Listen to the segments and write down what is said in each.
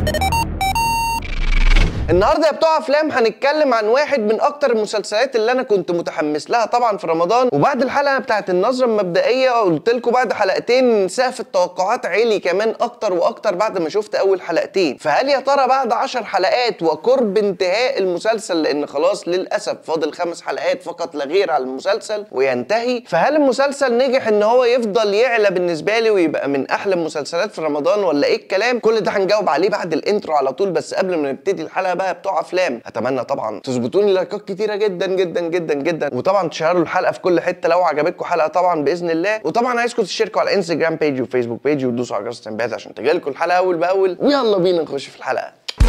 النهارده يا بتوع افلام هنتكلم عن واحد من اكتر المسلسلات اللي انا كنت متحمس لها طبعا في رمضان وبعد الحلقه بتاعت النظره المبدئيه قلت لكم بعد حلقتين سقف التوقعات عالي كمان اكتر واكتر بعد ما شفت اول حلقتين فهل يا ترى بعد 10 حلقات وقرب انتهاء المسلسل لان خلاص للاسف فاضل خمس حلقات فقط لا غير على المسلسل وينتهي فهل المسلسل نجح ان هو يفضل يعلى بالنسبه لي ويبقى من احلى المسلسلات في رمضان ولا ايه الكلام كل ده هنجاوب عليه بعد الانترو على طول بس قبل ما نبتدي الحلقه بقى بتوع افلام اتمنى طبعا تظبطوني لايكات كتيره جدا جدا جدا جدا وطبعا تشيروا الحلقه في كل حته لو عجبتكم حلقه طبعا باذن الله وطبعا عايزكم تشتركوا على انستجرام بيج وفيسبوك بيج وتدوسوا على جرس التنبيهات عشان تجيلكم الحلقه اول باول ويلا بينا نخش في الحلقه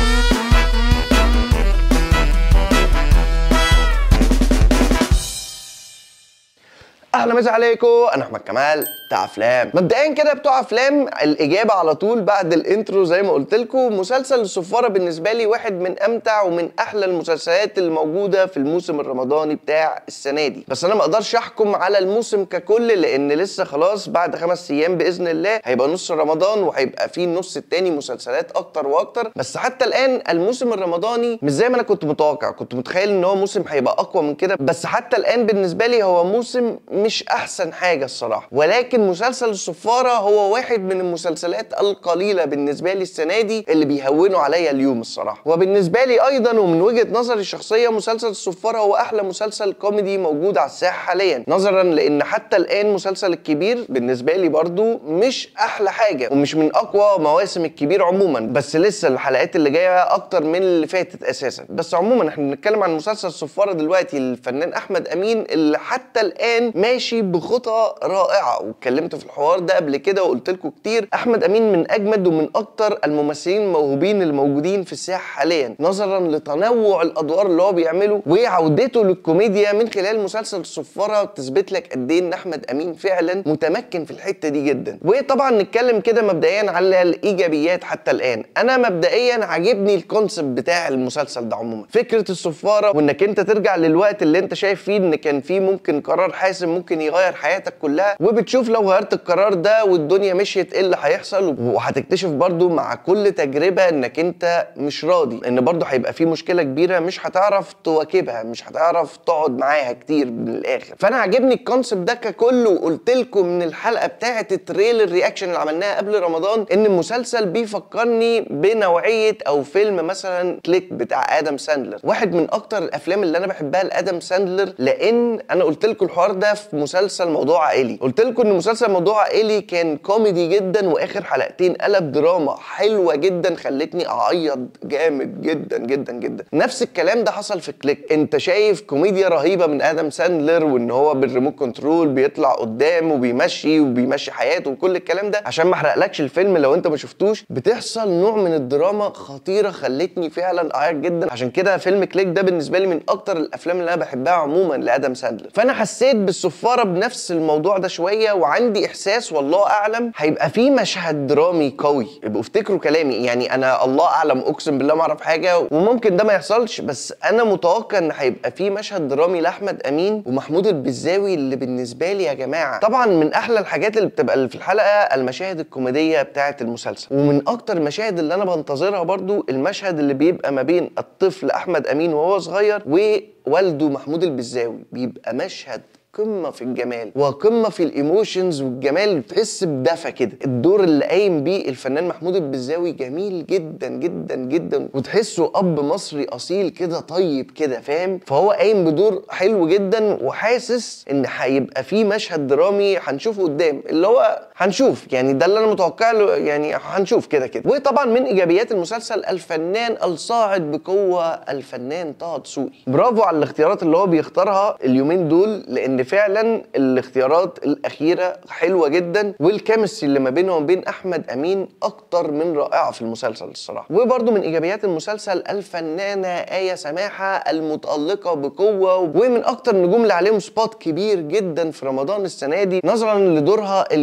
اهلا مسا عليكم انا احمد كمال بتاع افلام مبدئيا كده بتوع افلام الاجابه على طول بعد الانترو زي ما قلت لكم مسلسل الصفاره بالنسبه لي واحد من امتع ومن احلى المسلسلات الموجوده في الموسم الرمضاني بتاع السنه دي بس انا ما اقدرش احكم على الموسم ككل لان لسه خلاص بعد خمس ايام باذن الله هيبقى نص رمضان وهيبقى فيه النص التاني مسلسلات اكتر واكتر بس حتى الان الموسم الرمضاني مش زي ما انا كنت متوقع كنت متخيل ان هو موسم هيبقى اقوى من كده بس حتى الان بالنسبه لي هو موسم مش احسن حاجه الصراحه ولكن مسلسل الصفاره هو واحد من المسلسلات القليله بالنسبه لي السنه دي اللي بيهونوا عليا اليوم الصراحه وبالنسبه لي ايضا ومن وجهه نظري الشخصيه مسلسل الصفاره هو احلى مسلسل كوميدي موجود على الساحه حاليا نظرا لان حتى الان مسلسل الكبير بالنسبه لي برضو مش احلى حاجه ومش من اقوى مواسم الكبير عموما بس لسه الحلقات اللي جايه اكتر من اللي فاتت اساسا بس عموما احنا بنتكلم عن مسلسل الصفاره دلوقتي الفنان احمد امين اللي حتى الان ماشي بخطى رائعه واتكلمت في الحوار ده قبل كده وقلت لكم كتير احمد امين من اجمد ومن اكتر الممثلين الموهوبين الموجودين في الساحه حاليا نظرا لتنوع الادوار اللي هو بيعمله وعودته للكوميديا من خلال مسلسل الصفاره تثبت لك قد ايه ان احمد امين فعلا متمكن في الحته دي جدا وطبعا نتكلم كده مبدئيا على الايجابيات حتى الان انا مبدئيا عاجبني الكونسبت بتاع المسلسل ده عموما فكره الصفاره وانك انت ترجع للوقت اللي انت شايف فيه ان كان فيه ممكن قرار حاسم ممكن يغير حياتك كلها وبتشوف لو غيرت القرار ده والدنيا مشيت ايه اللي هيحصل وهتكتشف برضو مع كل تجربه انك انت مش راضي ان برضو هيبقى في مشكله كبيره مش هتعرف تواكبها مش هتعرف تقعد معاها كتير من الاخر فانا عاجبني الكونسبت ده ككل وقلت لكم من الحلقه بتاعه التريلر رياكشن اللي عملناها قبل رمضان ان المسلسل بيفكرني بنوعيه او فيلم مثلا كليك بتاع ادم ساندلر واحد من اكتر الافلام اللي انا بحبها لادم ساندلر لان انا قلت لكم الحوار ده في مسلسل موضوع عائلي قلت لكم ان مسلسل موضوع عائلي كان كوميدي جدا واخر حلقتين قلب دراما حلوه جدا خلتني اعيط جامد جدا جدا جدا نفس الكلام ده حصل في كليك انت شايف كوميديا رهيبه من ادم ساندلر وان هو بالريموت كنترول بيطلع قدام وبيمشي وبيمشي حياته وكل الكلام ده عشان ما احرقلكش الفيلم لو انت ما شفتوش بتحصل نوع من الدراما خطيره خلتني فعلا اعيط جدا عشان كده فيلم كليك ده بالنسبه لي من اكتر الافلام اللي انا بحبها عموما لادم ساندلر فانا حسيت بالصفاره بنفس الموضوع ده شويه وعندي احساس والله اعلم هيبقى في مشهد درامي قوي يبقوا افتكروا كلامي يعني انا الله اعلم اقسم بالله ما اعرف حاجه وممكن ده ما يحصلش بس انا متوقع ان هيبقى في مشهد درامي لاحمد امين ومحمود البزاوي اللي بالنسبه لي يا جماعه طبعا من احلى الحاجات اللي بتبقى اللي في الحلقه المشاهد الكوميديه بتاعه المسلسل ومن اكتر المشاهد اللي انا بنتظرها برضو المشهد اللي بيبقى ما بين الطفل احمد امين وهو صغير ووالده محمود البزاوي بيبقى مشهد قمه في الجمال وقمه في الايموشنز والجمال بتحس بدفى كده الدور اللي قايم بيه الفنان محمود البزاوي جميل جدا جدا جدا وتحسه اب مصري اصيل كده طيب كده فاهم فهو قايم بدور حلو جدا وحاسس ان هيبقى في مشهد درامي هنشوفه قدام اللي هو هنشوف يعني ده اللي انا متوقع له يعني هنشوف كده كده وطبعا من ايجابيات المسلسل الفنان الصاعد بقوه الفنان طه دسوقي برافو على الاختيارات اللي هو بيختارها اليومين دول لان فعلا الاختيارات الاخيره حلوه جدا والكيمستري اللي ما بينه وبين احمد امين اكتر من رائعه في المسلسل الصراحه وبرده من ايجابيات المسلسل الفنانه ايه سماحه المتالقه بقوه ومن اكتر النجوم اللي عليهم سبوت كبير جدا في رمضان السنه دي نظرا لدورها الجميل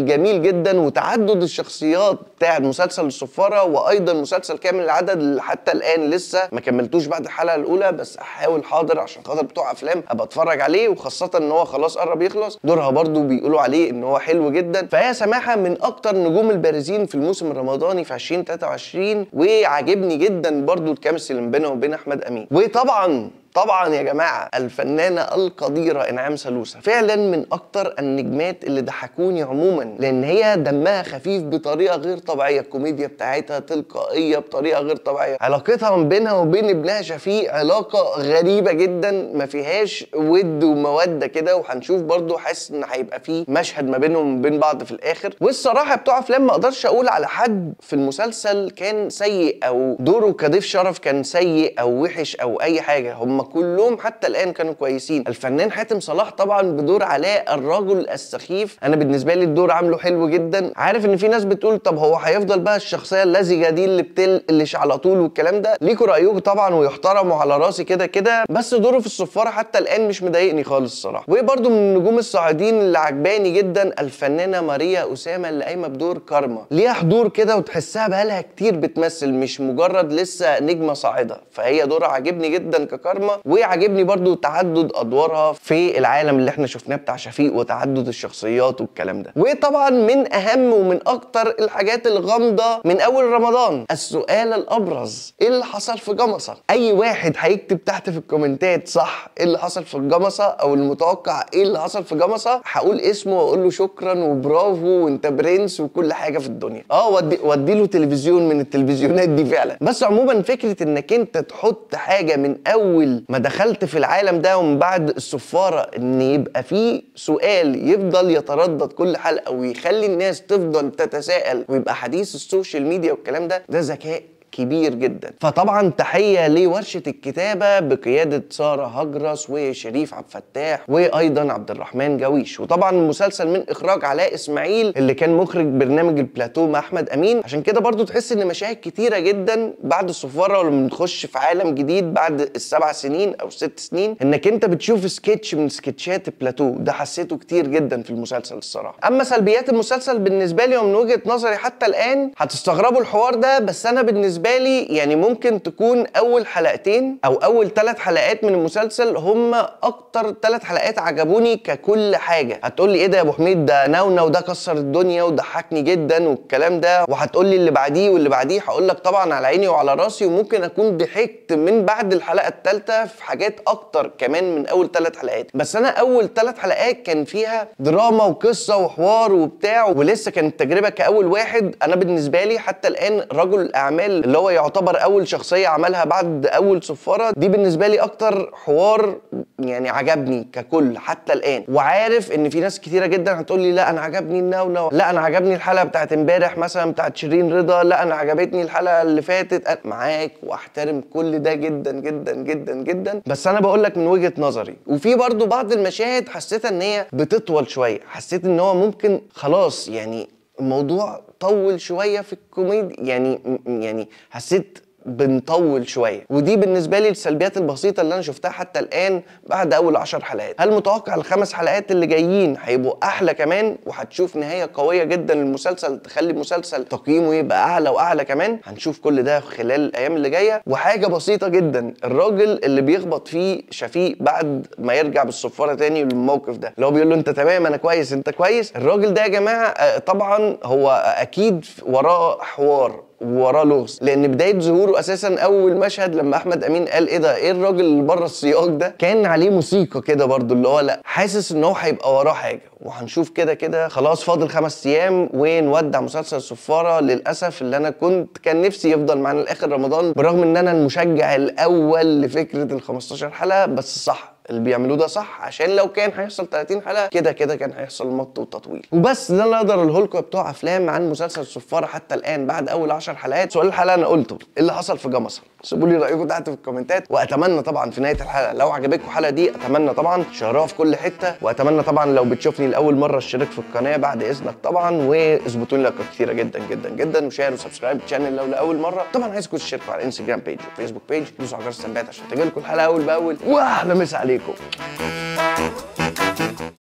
جدا وتعدد الشخصيات بتاع مسلسل الصفاره وايضا مسلسل كامل العدد اللي حتى الان لسه ما كملتوش بعد الحلقه الاولى بس احاول حاضر عشان خاطر بتوع افلام ابقى اتفرج عليه وخاصه ان هو خلاص قرب يخلص دورها برضو بيقولوا عليه ان هو حلو جدا فهي سماحه من اكتر نجوم البارزين في الموسم الرمضاني في 2023 وعاجبني جدا برضو الكيمستري اللي بينها وبين احمد امين وطبعا طبعا يا جماعه الفنانه القديره انعام سلوسه فعلا من اكتر النجمات اللي ضحكوني عموما لان هي دمها خفيف بطريقه غير طبيعيه الكوميديا بتاعتها تلقائيه بطريقه غير طبيعيه علاقتها ما بينها وبين ابنها شفيق علاقه غريبه جدا ما فيهاش ود وموده كده وهنشوف برضو حاسس ان هيبقى في مشهد ما بينهم وبين بعض في الاخر والصراحه بتوع افلام ما اقدرش اقول على حد في المسلسل كان سيء او دوره كضيف شرف كان سيء او وحش او اي حاجه هم كلهم حتى الان كانوا كويسين الفنان حاتم صلاح طبعا بدور علاء الرجل السخيف انا بالنسبه لي الدور عامله حلو جدا عارف ان في ناس بتقول طب هو هيفضل بقى الشخصيه اللزجه دي اللي بتلقلش على طول والكلام ده ليكوا رايكم طبعا ويحترموا على راسي كده كده بس دوره في الصفاره حتى الان مش مضايقني خالص الصراحه وبرده من النجوم الصاعدين اللي عجباني جدا الفنانه ماريا اسامه اللي قايمه بدور كارما ليها حضور كده وتحسها بقالها كتير بتمثل مش مجرد لسه نجمه صاعده فهي دورها عاجبني جدا ككارما وعاجبني برضو تعدد ادوارها في العالم اللي احنا شفناه بتاع شفيق وتعدد الشخصيات والكلام ده وطبعا من اهم ومن اكتر الحاجات الغامضه من اول رمضان السؤال الابرز ايه اللي حصل في جمصه اي واحد هيكتب تحت في الكومنتات صح ايه اللي حصل في جمصه او المتوقع ايه اللي حصل في جمصه هقول اسمه واقول له شكرا وبرافو وانت برنس وكل حاجه في الدنيا اه ودي ودي له تلفزيون من التلفزيونات دي فعلا بس عموما فكره انك انت تحط حاجه من اول ما دخلت في العالم ده ومن بعد الصفاره ان يبقى في سؤال يفضل يتردد كل حلقه ويخلي الناس تفضل تتساءل ويبقى حديث السوشيال ميديا والكلام ده ده ذكاء كبير جدا فطبعا تحيه لورشه الكتابه بقياده ساره هجرس وشريف عبد الفتاح وايضا عبد الرحمن جويش وطبعا المسلسل من اخراج علاء اسماعيل اللي كان مخرج برنامج البلاتو مع احمد امين عشان كده برضو تحس ان مشاهد كتيره جدا بعد الصفاره ولما بنخش في عالم جديد بعد السبع سنين او ست سنين انك انت بتشوف سكتش من سكتشات البلاتو ده حسيته كتير جدا في المسلسل الصراحه اما سلبيات المسلسل بالنسبه لي ومن وجهه نظري حتى الان هتستغربوا الحوار ده بس انا بالنسبه بالنسبه لي يعني ممكن تكون اول حلقتين او اول ثلاث حلقات من المسلسل هم اكتر ثلاث حلقات عجبوني ككل حاجه هتقول لي ايه ده يا ابو حميد ده ناونا وده كسر الدنيا وضحكني جدا والكلام ده وهتقول لي اللي بعديه واللي بعديه هقول لك طبعا على عيني وعلى راسي وممكن اكون ضحكت من بعد الحلقه الثالثه في حاجات اكتر كمان من اول ثلاث حلقات بس انا اول ثلاث حلقات كان فيها دراما وقصه وحوار وبتاع ولسه كانت تجربه كاول واحد انا بالنسبه لي حتى الان رجل الاعمال اللي هو يعتبر اول شخصيه عملها بعد اول صفاره دي بالنسبه لي اكتر حوار يعني عجبني ككل حتى الان وعارف ان في ناس كتيره جدا هتقول لي لا انا عجبني النونو لا انا عجبني الحلقه بتاعت امبارح مثلا بتاعت شيرين رضا لا انا عجبتني الحلقه اللي فاتت أنا معاك واحترم كل ده جدا جدا جدا جدا بس انا بقول لك من وجهه نظري وفي برضو بعض المشاهد حسيت ان هي بتطول شويه حسيت ان هو ممكن خلاص يعني الموضوع طول شويه في الكوميديا يعني يعني حسيت بنطول شويه ودي بالنسبه لي السلبيات البسيطه اللي انا شفتها حتى الان بعد اول عشر حلقات هل متوقع الخمس حلقات اللي جايين هيبقوا احلى كمان وهتشوف نهايه قويه جدا للمسلسل تخلي المسلسل تقييمه يبقى اعلى واعلى كمان هنشوف كل ده خلال الايام اللي جايه وحاجه بسيطه جدا الراجل اللي بيخبط فيه شفيق بعد ما يرجع بالصفاره تاني للموقف ده اللي هو بيقول له انت تمام انا كويس انت كويس الراجل ده يا جماعه آه، طبعا هو اكيد وراه حوار وراه لغز لان بدايه ظهوره اساسا اول مشهد لما احمد امين قال ايه ده ايه الراجل اللي بره السياق ده كان عليه موسيقى كده برضو اللي هو لا حاسس ان هو هيبقى وراه حاجه وهنشوف كده كده خلاص فاضل خمس ايام ونودع مسلسل الصفاره للاسف اللي انا كنت كان نفسي يفضل معانا لاخر رمضان برغم ان انا المشجع الاول لفكره ال 15 حلقه بس صح اللي بيعملوه ده صح عشان لو كان هيحصل 30 حلقه كده كده كان هيحصل مط وتطويل وبس ده اللي اقدر اقوله لكم يا بتوع افلام عن مسلسل الصفاره حتى الان بعد اول 10 حلقات سؤال الحلقه انا قلته ايه اللي حصل في جمصه سيبوا لي رايكم تحت في الكومنتات واتمنى طبعا في نهايه الحلقه لو عجبتكم الحلقه دي اتمنى طبعا تشيروها في كل حته واتمنى طبعا لو بتشوفني لاول مره اشترك في القناه بعد اذنك طبعا واظبطوا لي لايكات كتيره جدا جدا جدا وشير وسبسكرايب الشانل لو لاول مره طبعا عايزكم تشتركوا على الانستجرام بيج وفيسبوك بيج دوسوا على جرس التنبيهات عشان تجيلكم الحلقه اول باول واحلى مسا عليكم